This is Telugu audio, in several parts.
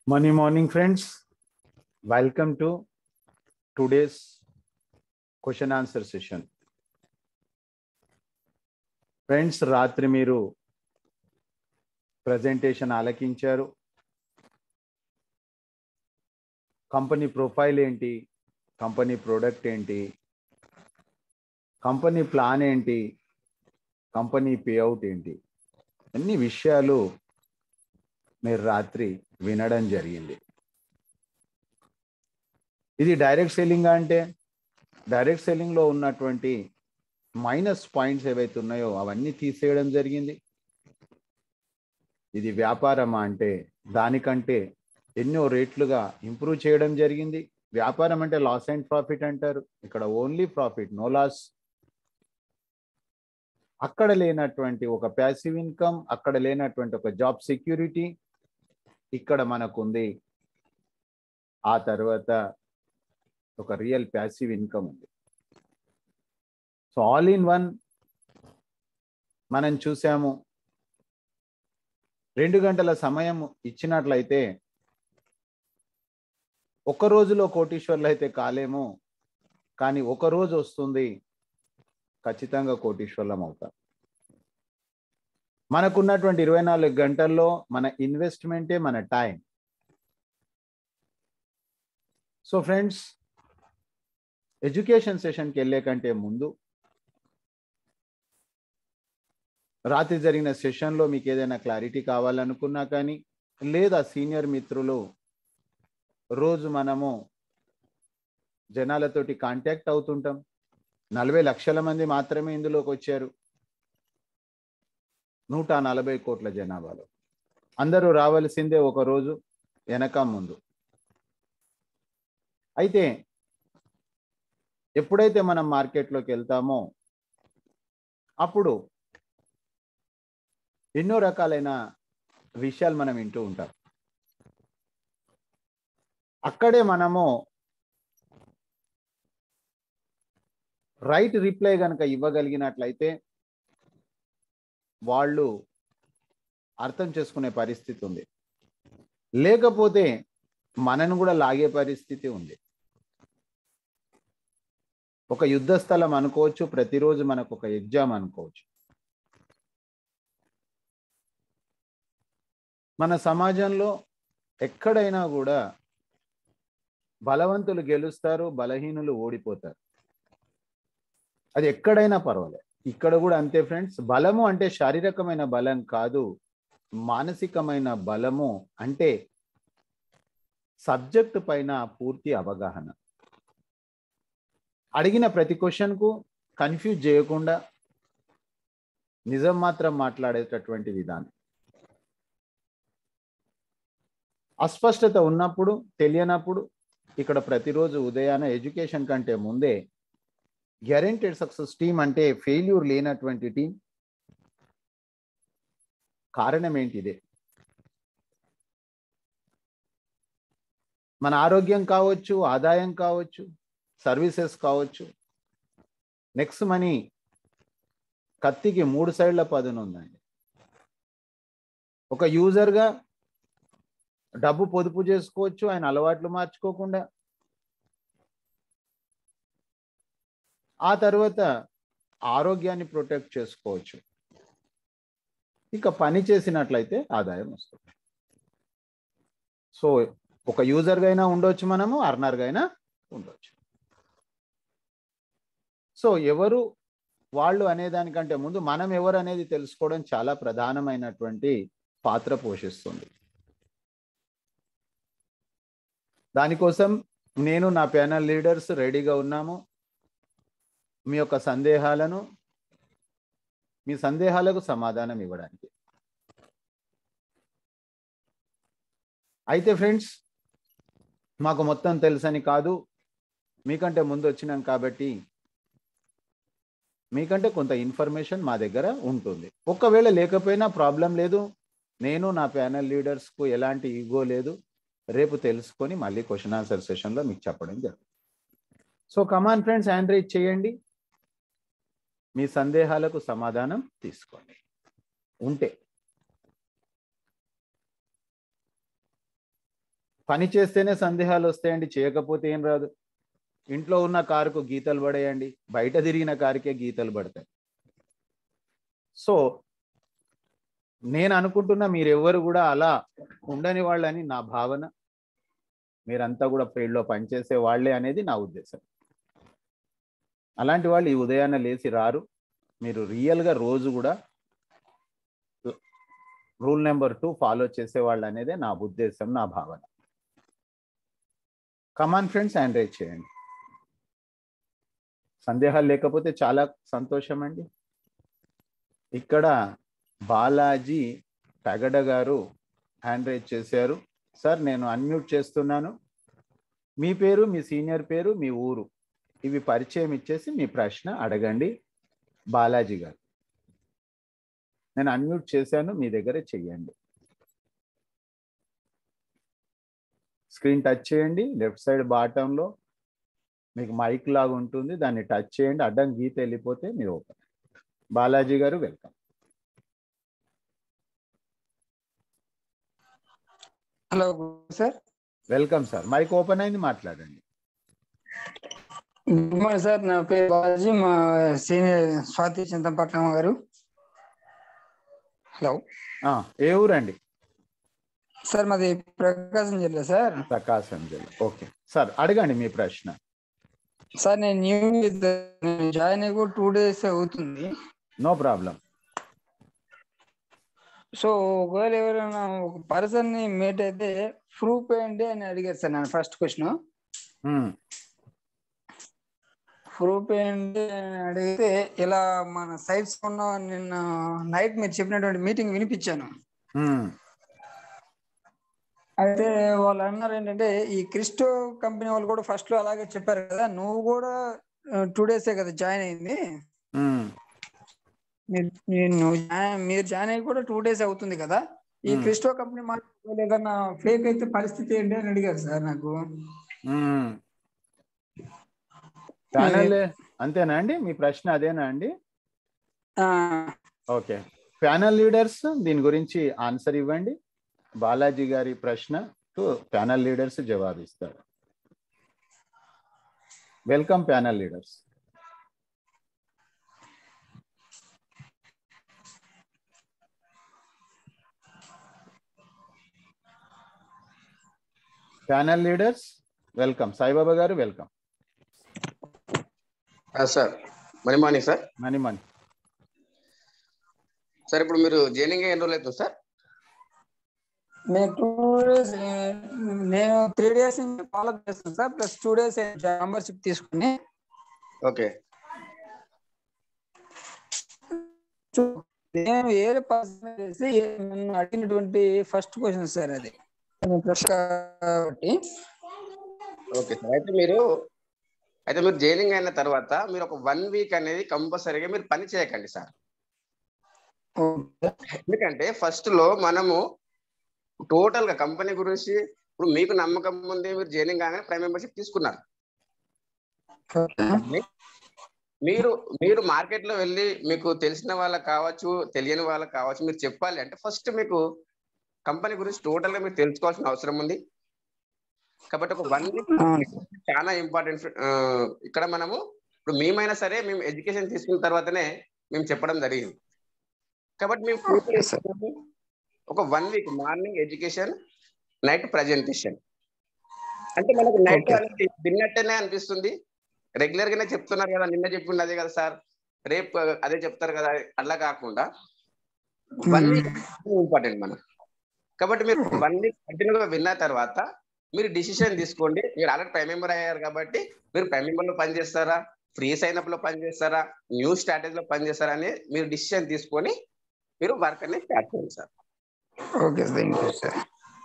Money morning, friends. Welcome to today's question answer session. Friends రాత్రి మీరు ప్రజెంటేషన్ ఆలకించారు కంపెనీ ప్రొఫైల్ ఏంటి కంపెనీ ప్రోడక్ట్ ఏంటి కంపెనీ ప్లాన్ ఏంటి కంపెనీ పేఅవుట్ ఏంటి అన్ని విషయాలు మీరు రాత్రి వినడం జరిగింది ఇది డైరెక్ట్ సెల్లింగ్ అంటే డైరెక్ట్ సెల్లింగ్లో ఉన్నటువంటి మైనస్ పాయింట్స్ ఏవైతే ఉన్నాయో అవన్నీ తీసేయడం జరిగింది ఇది వ్యాపారమా అంటే దానికంటే ఎన్నో రేట్లుగా ఇంప్రూవ్ చేయడం జరిగింది వ్యాపారం అంటే లాస్ అండ్ ప్రాఫిట్ అంటారు ఇక్కడ ఓన్లీ ప్రాఫిట్ నో లాస్ అక్కడ లేనటువంటి ఒక ప్యాసివ్ ఇన్కమ్ అక్కడ లేనటువంటి ఒక జాబ్ సెక్యూరిటీ ఇక్కడ మనకుంది ఆ తర్వాత ఒక రియల్ ప్యాసివ్ ఇన్కమ్ ఉంది సో ఆల్ ఇన్ వన్ మనం చూసాము రెండు గంటల సమయం ఇచ్చినట్లయితే ఒక రోజులో కోటీశ్వర్లు అయితే కాలేము కానీ ఒక రోజు వస్తుంది ఖచ్చితంగా కోటీశ్వర్లం అవుతాం మనకున్నటువంటి ఇరవై నాలుగు గంటల్లో మన ఇన్వెస్ట్మెంటే మన టైం సో ఫ్రెండ్స్ ఎడ్యుకేషన్ సెషన్కి వెళ్ళే కంటే ముందు రాత్రి జరిగిన సెషన్లో మీకు ఏదైనా క్లారిటీ కావాలనుకున్నా కానీ లేదా సీనియర్ మిత్రులు రోజు మనము జనాలతోటి కాంటాక్ట్ అవుతుంటాం నలభై లక్షల మంది మాత్రమే ఇందులోకి వచ్చారు నూట నలభై కోట్ల జనాభాలో అందరూ రావాల్సిందే ఒక రోజు వెనక ముందు అయితే ఎప్పుడైతే మనం మార్కెట్లోకి వెళ్తామో అప్పుడు ఎన్నో రకాలైన విషయాలు మనం వింటూ ఉంటాం అక్కడే మనము రైట్ రిప్లై కనుక ఇవ్వగలిగినట్లయితే వాళ్ళు అర్థం చేసుకునే పరిస్థితి ఉంది లేకపోతే మనను కూడా లాగే పరిస్థితి ఉంది ఒక యుద్ధ స్థలం అనుకోవచ్చు ప్రతిరోజు మనకు ఒక ఎగ్జామ్ అనుకోవచ్చు మన సమాజంలో ఎక్కడైనా కూడా బలవంతులు గెలుస్తారు బలహీనులు ఓడిపోతారు అది ఎక్కడైనా పర్వాలేదు ఇక్కడ కూడా అంతే ఫ్రెండ్స్ బలము అంటే శారీరకమైన బలం కాదు మానసికమైన బలము అంటే సబ్జెక్ట్ పైన పూర్తి అవగాహన అడిగిన ప్రతి క్వశ్చన్కు కన్ఫ్యూజ్ చేయకుండా నిజం మాత్రం మాట్లాడేటటువంటి విధానం అస్పష్టత ఉన్నప్పుడు తెలియనప్పుడు ఇక్కడ ప్రతిరోజు ఉదయాన ఎడ్యుకేషన్ కంటే ముందే గ్యారెంటెడ్ సక్సెస్ టీం అంటే ఫెయిల్యూర్ లేనటువంటి టీం కారణం ఏంటి ఇదే మన ఆరోగ్యం కావచ్చు ఆదాయం కావచ్చు సర్వీసెస్ కావచ్చు నెక్స్ట్ మనీ కత్తికి మూడు సైడ్ల పదును ఉందండి ఒక యూజర్గా డబ్బు పొదుపు చేసుకోవచ్చు ఆయన అలవాట్లు మార్చుకోకుండా ఆ తర్వాత ఆరోగ్యాన్ని ప్రొటెక్ట్ చేసుకోవచ్చు ఇక పని చేసినట్లయితే ఆదాయం వస్తుంది సో ఒక యూజర్గా అయినా ఉండొచ్చు మనము అర్నర్గా అయినా ఉండొచ్చు సో ఎవరు వాళ్ళు అనేదానికంటే ముందు మనం ఎవరు అనేది తెలుసుకోవడం చాలా ప్రధానమైనటువంటి పాత్ర పోషిస్తుంది దానికోసం నేను నా ప్యానల్ లీడర్స్ రెడీగా ఉన్నాము మీ యొక్క సందేహాలను మీ సందేహాలకు సమాధానం ఇవ్వడానికి అయితే ఫ్రెండ్స్ మాకు మొత్తం తెలుసని కాదు మీకంటే ముందు వచ్చినాం కాబట్టి మీకంటే కొంత ఇన్ఫర్మేషన్ మా దగ్గర ఉంటుంది ఒకవేళ లేకపోయినా ప్రాబ్లం లేదు నేను నా ప్యానల్ లీడర్స్కు ఎలాంటి ఈగో లేదు రేపు తెలుసుకొని మళ్ళీ క్వశ్చన్ ఆన్సర్ సెషన్లో మీకు చెప్పడం జరుగుతుంది so come on friends hand raise చేయండి మీ సందేహాలకు సమాధానం తీసుకోండి ఉంటే పని చేస్తేనే సందేహాలు వస్తాయండి చేయకపోతే ఏం రాదు ఇంట్లో ఉన్న కారుకు గీతలు పడేయండి బయట తిరిగిన కారుకే గీతలు పడతాయి సో నేను అనుకుంటున్నా మీరెవ్వరు కూడా అలా ఉండని వాళ్ళని నా భావన మీరంతా కూడా ఫీల్డ్లో పనిచేసే వాళ్ళే అనేది నా ఉద్దేశం అలాంటి వాళ్ళు ఈ ఉదయాన్నే లేచి రారు మీరు రియల్గా రోజు కూడా రూల్ నెంబర్ టూ ఫాలో చేసేవాళ్ళు అనేదే నా ఉద్దేశం నా భావన కమాన్ ఫ్రెండ్స్ హ్యాండ్ రైజ్ చేయండి సందేహాలు లేకపోతే చాలా సంతోషం అండి ఇక్కడ బాలాజీ పెగడ గారు హ్యాండ్ రైజ్ చేశారు సార్ నేను అన్మ్యూట్ చేస్తున్నాను మీ పేరు మీ సీనియర్ పేరు మీ ఊరు ఇవి పరిచయం ఇచ్చేసి మీ ప్రశ్న అడగండి బాలాజీ గారు నేను అన్మ్యూట్ చేశాను మీ దగ్గరే చెయ్యండి స్క్రీన్ టచ్ చేయండి లెఫ్ట్ సైడ్ బాటంలో మీకు మైక్ లాగా ఉంటుంది దాన్ని టచ్ చేయండి అడ్డం గీత వెళ్ళిపోతే మీరు open Balaji garu welcome hello sir welcome sir mic open అయింది మాట్లాడండి గుడ్ మార్నింగ్ సార్ నా పేరు బాలాజీ మా సీనియర్ స్వాతి చింతపట్నం గారు హలో ఆ, ఏ ఊరండి సార్ మాది ప్రకాశం జిల్లా సార్ ప్రకాశం జిల్లా ఓకే సార్ అడగండి మీ ప్రశ్న సార్ నేను న్యూ నేను జాయిన్ అయ్యి టూ డేస్ అవుతుంది నో ప్రాబ్లం సో ఒకవేళ ఎవరైనా ఒక పర్సన్ ని మీట్ అయితే ప్రూఫ్ ఏంటి అని అడిగారు సార్ నేను ఫస్ట్ క్వశ్చన్ ప్రూఫ్ ఏంటి అని అడిగితే ఇలా మన సైట్స్ ఉన్న నిన్న నైట్ మీరు చెప్పినటువంటి మీటింగ్ వినిపించాను అయితే వాళ్ళు అన్నారు ఏంటంటే ఈ క్రిస్టో కంపెనీ వాళ్ళు కూడా ఫస్ట్ లో అలాగే చెప్పారు కదా నువ్వు కూడా టూ డేసే కదా జాయిన్ అయింది మీరు- మీరు నువ్వు జాయిన్- మీరు జాయిన్ అయ్యి కూడా టూ డేస్ అవుతుంది కదా ఈ Hmm. క్రిస్టో కంపెనీ మాట ఏదన్నా ఫేక్ అయితే పరిస్థితి ఏంటి అని అడిగారు సార్ నాకు ప్యానల్ అంతేనా అండి మీ ప్రశ్న అదేనా అండి ఆ, ఓకే ప్యానల్ లీడర్స్ దీని గురించి ఆన్సర్ ఇవ్వండి బాలాజీ గారి ప్రశ్నకు ప్యానల్ లీడర్స్ జవాబిస్తారు welcome panel leaders panel leaders welcome Saibaba garu welcome sir money morning sir money money sir ఇప్పుడు మీరు జైనింగ్ ఎన్ని రోజులు అవుతుంది సార్ నేను టూ డేస్ నేను త్రీ డేస్ ఫాలో చేస్తాను sir plus two days membership తీసుకుని ఓకే నేను ఏ పర్సన్ చేసి నన్ను అడిగినటువంటి ఫస్ట్ క్వశ్చన్ సార్ అది ఫ్రెష్ కాబట్టి ఓకే సార్ అయితే మీరు అయితే మీరు జైనింగ్ అయిన తర్వాత మీరు ఒక వన్ వీక్ అనేది కంపల్సరీగా మీరు పని చేయకండి సార్ ఎందుకంటే ఫస్ట్ లో మనము టోటల్ గా కంపెనీ గురించి ఇప్పుడు మీకు నమ్మకం ఉంది మీరు జైనింగ్ కాగానే ప్రైమ్ మెంబర్షిప్ తీసుకున్నారు మీరు మీరు మార్కెట్ లో వెళ్ళి మీకు తెలిసిన వాళ్ళకి కావచ్చు తెలియని వాళ్ళకి కావచ్చు మీరు చెప్పాలి అంటే ఫస్ట్ మీకు కంపెనీ గురించి టోటల్ గా మీరు తెలుసుకోవాల్సిన అవసరం ఉంది కాబట్టి ఒక వన్ వీక్ అవును చాలా ఇంపార్టెంట్ ఇక్కడ మనము ఇప్పుడు మేమైనా సరే మేము ఎడ్యుకేషన్ తీసుకున్న తర్వాతనే మేము చెప్పడం జరిగింది కాబట్టి మేము పూర్తి Okay, sir. ఒక one week morning education night presentation అంటే మనకు నైట్ Okay. అనేది విన్నట్టేనే అనిపిస్తుంది రెగ్యులర్ గానే చెప్తున్నారు కదా నిన్న చెప్పింది అదే కదా సార్ రేపు అదే చెప్తారు కదా అలా కాకుండా వన్ వీక్ ఇంపార్టెంట్ మనం కాబట్టి మీరు వన్ వీక్ కంటిన్యూగా విన్న తర్వాత మీరు డిసిషన్ తీసుకోండి మీరు ఆల్రెడీ ప్రైమ్ మెంబర్ అయ్యారు కాబట్టి మీరు ప్రైమ్ మెంబర్ లో పని చేస్తారా ఫ్రీ సైన్ అప్ లో పని చేస్తారా న్యూ స్ట్రాటజీ లో పని చేస్తారా అని మీరు డిసిషన్ తీసుకొని మీరు వర్క్ అనేది స్టార్ట్ చేయండి sir okay thank you sir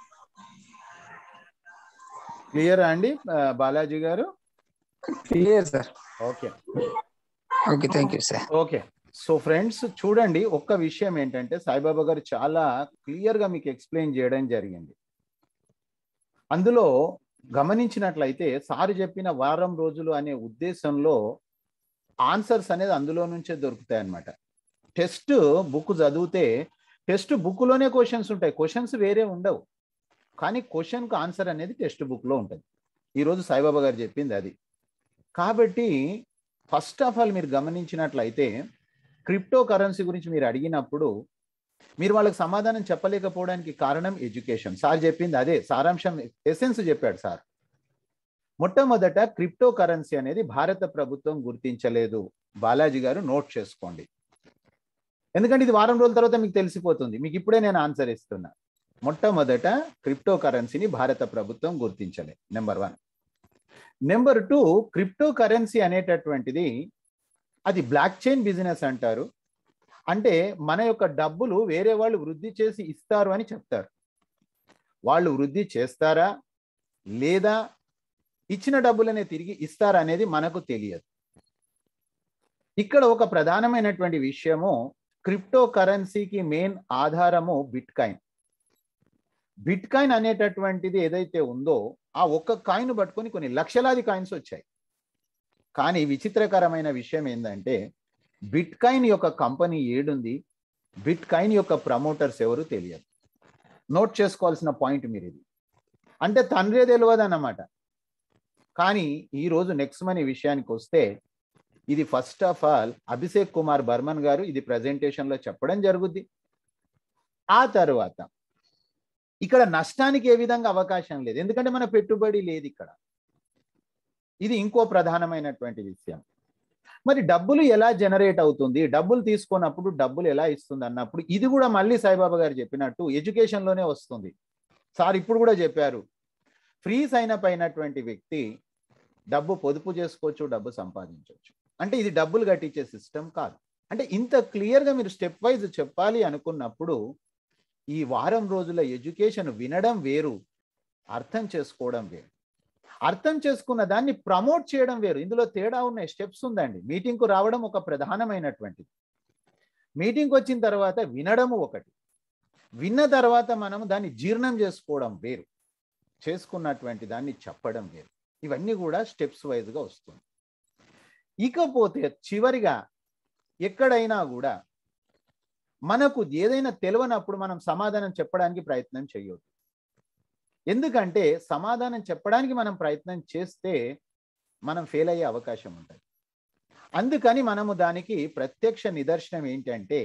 clear అండి ఆ, Balaji garu clear sir okay okay thank you sir okay so friends చూడండి ఒక్క విషయం ఏంటంటే సాయిబాబా గారు చాలా క్లియర్ గా మీకు ఎక్స్ప్లెయిన్ చేయడం జరిగింది అందులో గమనించినట్లయితే సార్ చెప్పిన వారం రోజులు అనే ఉద్దేశంలో ఆన్సర్స్ అనేది అందులో నుంచే దొరుకుతాయి అన్నమాట టెస్ట్ బుక్ చదివితే టెస్ట్ బుక్లోనే క్వశ్చన్స్ ఉంటాయి క్వశ్చన్స్ వేరే ఉండవు కానీ క్వశ్చన్కు ఆన్సర్ అనేది టెక్స్ట్ బుక్లో ఉంటుంది ఈరోజు సాయిబాబా గారు చెప్పింది అది కాబట్టి ఫస్ట్ ఆఫ్ ఆల్ మీరు గమనించినట్లయితే క్రిప్టో కరెన్సీ గురించి మీరు అడిగినప్పుడు మీరు వాళ్ళకి సమాధానం చెప్పలేకపోవడానికి కారణం ఎడ్యుకేషన్ సార్ చెప్పింది అదే సారాంశం ఎసెన్స్ చెప్పాడు సార్ మొట్టమొదట క్రిప్టో కరెన్సీ అనేది భారత ప్రభుత్వం గుర్తించలేదు బాలాజీ గారు నోట్ చేసుకోండి ఎందుకంటే ఇది వారం రోజుల తర్వాత మీకు తెలిసిపోతుంది మీకు ఇప్పుడే నేను ఆన్సర్ ఇస్తున్నా మొట్టమొదట క్రిప్టో కరెన్సీని భారత ప్రభుత్వం గుర్తించలే number one number two crypto currency అనేటటువంటిది అది బ్లాక్ చైన్ బిజినెస్ అంటారు అంటే మన యొక్క డబ్బులు వేరే వాళ్ళు వృద్ధి చేసి ఇస్తారు అని చెప్తారు వాళ్ళు వృద్ధి చేస్తారా లేదా ఇచ్చిన డబ్బులనే తిరిగి ఇస్తారా అనేది మనకు తెలియదు ఇక్కడ ఒక ప్రధానమైనటువంటి విషయము క్రిప్టో కరెన్సీకి మెయిన్ ఆధారము బిట్ కాయిన్ బిట్ కాయిన్ అనేటటువంటిది ఏదైతే ఉందో ఆ ఒక్క కాయిన్ పట్టుకొని కొన్ని లక్షలాది కాయిన్స్ వచ్చాయి కానీ విచిత్రకరమైన విషయం ఏంటంటే బిట్ కాయిన్ యొక్క కంపెనీ ఏడుంది బిట్ కాయిన్ యొక్క ప్రమోటర్స్ ఎవరు తెలియదు నోట్ చేసుకోవాల్సిన పాయింట్ మీరు ఇది అంటే తండ్రే తెలియదు అన్నమాట కానీ ఈరోజు నెక్స్ట్ మనీ విషయానికి వస్తే ఇది first of all Abhishek Kumar Barman garu ఇది ప్రజెంటేషన్లో చెప్పడం జరుగుద్ది ఆ తర్వాత ఇక్కడ నష్టానికి ఏ విధంగా అవకాశం లేదు ఎందుకంటే మన పెట్టుబడి లేదు ఇక్కడ ఇది ఇంకో ప్రధానమైనటువంటి విషయం మరి డబ్బులు ఎలా జనరేట్ అవుతుంది డబ్బులు తీసుకున్నప్పుడు డబ్బులు ఎలా ఇస్తుంది అన్నప్పుడు ఇది కూడా మళ్ళీ సాయిబాబా గారు చెప్పినట్టు ఎడ్యుకేషన్లోనే వస్తుంది సార్ ఇప్పుడు కూడా చెప్పారు ఫ్రీ సైన్ అప్ అయినటువంటి వ్యక్తి డబ్బు పొదుపు చేసుకోవచ్చు డబ్బు సంపాదించవచ్చు అంటే ఇది డబ్బులు కట్టించే సిస్టమ్ కాదు అంటే ఇంత క్లియర్గా మీరు స్టెప్ వైజ్ చెప్పాలి అనుకున్నప్పుడు ఈ వారం రోజుల ఎడ్యుకేషన్ వినడం వేరు అర్థం చేసుకోవడం వేరు అర్థం చేసుకున్న దాన్ని ప్రమోట్ చేయడం వేరు ఇందులో తేడా ఉన్న స్టెప్స్ ఉందండి మీటింగ్కు రావడం ఒక ప్రధానమైనటువంటిది మీటింగ్కి వచ్చిన తర్వాత వినడము ఒకటి విన్న తర్వాత మనం దాన్ని జీర్ణం చేసుకోవడం వేరు చేసుకున్నటువంటి దాన్ని చెప్పడం వేరు ఇవన్నీ కూడా స్టెప్స్ వైజ్గా వస్తుంది ఇకపోతే చివరిగా ఎక్కడైనా కూడా మనకు ఏదైనా తెలియనప్పుడు మనం సమాధానం చెప్పడానికి ప్రయత్నం చేయొద్దు ఎందుకంటే సమాధానం చెప్పడానికి మనం ప్రయత్నం చేస్తే మనం ఫెయిల్ అయ్యే అవకాశం ఉంటుంది అందుకని మనము దానికి ప్రత్యక్ష నిదర్శనం ఏంటంటే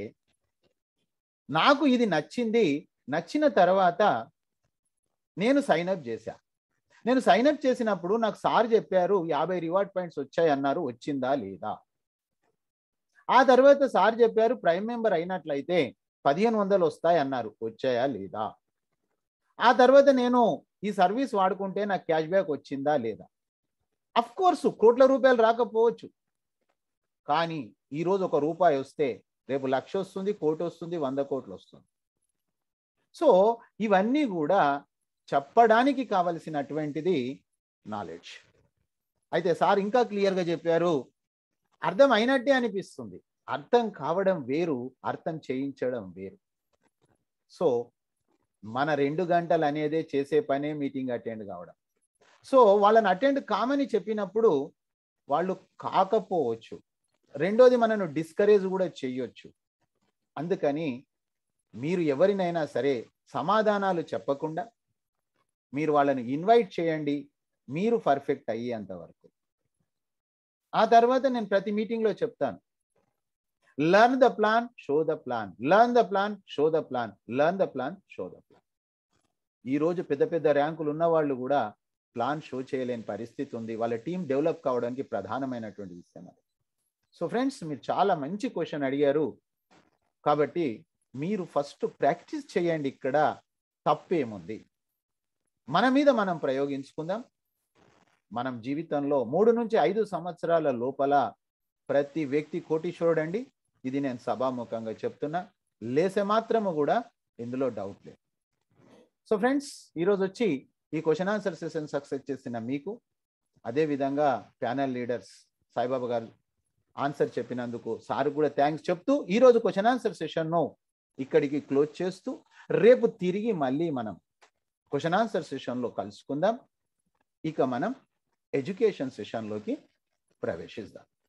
నాకు ఇది నచ్చింది నచ్చిన తర్వాత నేను సైన్అప్ చేశా నేను సైన్అప్ చేసినప్పుడు నాకు సార్ చెప్పారు యాభై రివార్డ్ పాయింట్స్ వచ్చాయి అన్నారు వచ్చిందా లేదా ఆ తర్వాత సార్ చెప్పారు ప్రైమ్ మెంబర్ అయినట్లయితే పదిహేను వందలు వస్తాయి అన్నారు వచ్చాయా లేదా ఆ తర్వాత నేను ఈ సర్వీస్ వాడుకుంటే నాకు క్యాష్ బ్యాక్ వచ్చిందా లేదా అఫ్ కోర్సు కోట్ల రూపాయలు రాకపోవచ్చు కానీ ఈరోజు ఒక రూపాయి వస్తే రేపు లక్ష వస్తుంది కోటి వస్తుంది వంద కోట్లు వస్తుంది సో ఇవన్నీ కూడా చెప్పడానికి కావలసినటువంటిది నాలెడ్జ్ అయితే సార్ ఇంకా క్లియర్గా చెప్పారు అర్థం అయినట్టే అనిపిస్తుంది అర్థం కావడం వేరు అర్థం చేయించడం వేరు సో మన రెండు గంటలు అనేదే చేసే పనే మీటింగ్ అటెండ్ కావడం సో వాళ్ళని అటెండ్ కామని చెప్పినప్పుడు వాళ్ళు కాకపోవచ్చు రెండోది మనను డిస్కరేజ్ కూడా చెయ్యొచ్చు అందుకని మీరు ఎవరినైనా సరే సమాధానాలు చెప్పకుండా మీరు వాళ్ళని ఇన్వైట్ చేయండి మీరు పర్ఫెక్ట్ అయ్యేంత వరకు ఆ తర్వాత నేను ప్రతి మీటింగ్లో చెప్తాను learn the plan show the plan learn the plan show the plan learn the plan show the plan ఈరోజు పెద్ద పెద్ద ర్యాంకులు ఉన్న వాళ్ళు కూడా ప్లాన్ షో చేయలేని పరిస్థితి ఉంది వాళ్ళ టీం డెవలప్ కావడానికి ప్రధానమైనటువంటి విషయం అది సో ఫ్రెండ్స్ మీరు చాలా మంచి క్వశ్చన్ అడిగారు కాబట్టి మీరు ఫస్ట్ ప్రాక్టీస్ చేయండి ఇక్కడ తప్పేముంది మన మీద మనం ప్రయోగించుకుందాం మనం జీవితంలో మూడు నుంచి ఐదు సంవత్సరాల లోపల ప్రతి వ్యక్తి కోటీశ్వరుడు అండి ఇది నేను సభాముఖంగా చెప్తున్నా లేసే మాత్రము కూడా ఇందులో డౌట్ లేదు సో ఫ్రెండ్స్ ఈరోజు వచ్చి ఈ క్వశ్చన్ ఆన్సర్ సెషన్ సక్సెస్ చేసిన మీకు అదేవిధంగా ప్యానల్ లీడర్స్ సాయిబాబా గారు ఆన్సర్ చెప్పినందుకు సార్ కూడా థ్యాంక్స్ చెప్తూ ఈరోజు క్వశ్చన్ ఆన్సర్ సెషన్ను ఇక్కడికి క్లోజ్ చేస్తూ రేపు తిరిగి మళ్ళీ మనం క్వశ్చన్ ఆన్సర్ సెషన్లో కలుసుకుందాం ఇక మనం ఎడ్యుకేషన్ సెషన్లోకి ప్రవేశిద్దాం